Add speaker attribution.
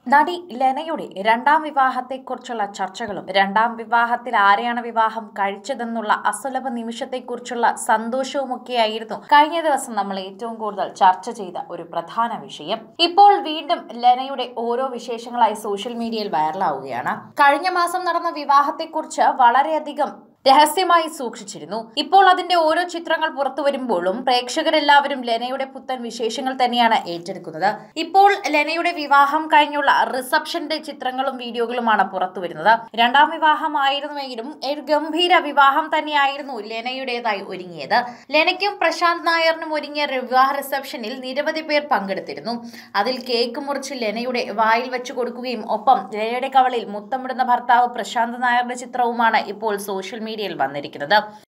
Speaker 1: നടി ലെനയുടെ രണ്ടാം വിവാഹത്തെക്കുറിച്ചുള്ള ചർച്ചകളും രണ്ടാം വിവാഹത്തിൽ ആരെയാണ് വിവാഹം കഴിച്ചതെന്നുള്ള അസുലഭ നിമിഷത്തെക്കുറിച്ചുള്ള സന്തോഷവുമൊക്കെയായിരുന്നു കഴിഞ്ഞ ദിവസം നമ്മൾ ഏറ്റവും കൂടുതൽ ചർച്ച ചെയ്ത ഒരു പ്രധാന വിഷയം ഇപ്പോൾ വീണ്ടും ലെനയുടെ ഓരോ വിശേഷങ്ങളായി സോഷ്യൽ മീഡിയയിൽ വൈറലാവുകയാണ് കഴിഞ്ഞ മാസം നടന്ന വിവാഹത്തെക്കുറിച്ച് വളരെയധികം രഹസ്യമായി സൂക്ഷിച്ചിരുന്നു ഇപ്പോൾ അതിന്റെ ഓരോ ചിത്രങ്ങൾ പുറത്തു വരുമ്പോഴും പ്രേക്ഷകരെല്ലാവരും ലെനയുടെ പുത്തൻ വിശേഷങ്ങൾ തന്നെയാണ് ഏറ്റെടുക്കുന്നത് ഇപ്പോൾ ലെനയുടെ വിവാഹം കഴിഞ്ഞുള്ള റിസപ്ഷന്റെ ചിത്രങ്ങളും വീഡിയോകളുമാണ് പുറത്തു വരുന്നത് രണ്ടാം വിവാഹമായിരുന്നുവെങ്കിലും ഒരു ഗംഭീര വിവാഹം തന്നെയായിരുന്നു ലെനയുടേതായി ഒരുങ്ങിയത് ലെനയ്ക്കും പ്രശാന്ത് നായറിനും ഒരുങ്ങിയ വിവാഹ റിസപ്ഷനിൽ നിരവധി പേർ പങ്കെടുത്തിരുന്നു അതിൽ കേക്ക് മുറിച്ച് ലെനയുടെ വായിൽ വെച്ചു കൊടുക്കുകയും ഒപ്പം ലെനയുടെ കവളിൽ മുത്തമിടുന്ന ഭർത്താവ് പ്രശാന്ത് നായരുടെ ചിത്രവുമാണ് ഇപ്പോൾ സോഷ്യൽ മീഡിയയിൽ വന്നിരിക്കുന്നത്